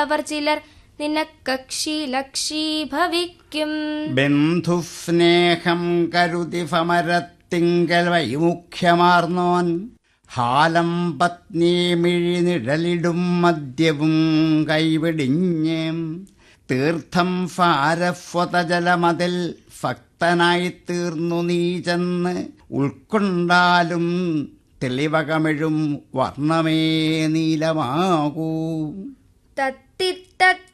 അവർ ചിലർ നിനക്കക്ഷി ലക്ഷി ഭവിക്കും ബന്ധുസ്നേഹം കരുതി ഫമരത്തിങ്കൽ വൈമുഖ്യമാർന്നോൻ ഹാലം പത്നി മിഴിനിഴലിടും മദ്യവും കൈവിടിഞ്ഞ് തീർത്ഥം ഫാരഫ്വതജലമതിൽ ഭക്തനായി തീർന്നു നീ ചെന്ന് ഉൾക്കൊണ്ടാലും തെളിവകമിഴും വർണ്ണമേ നീലമാകൂ തത്തിത്ത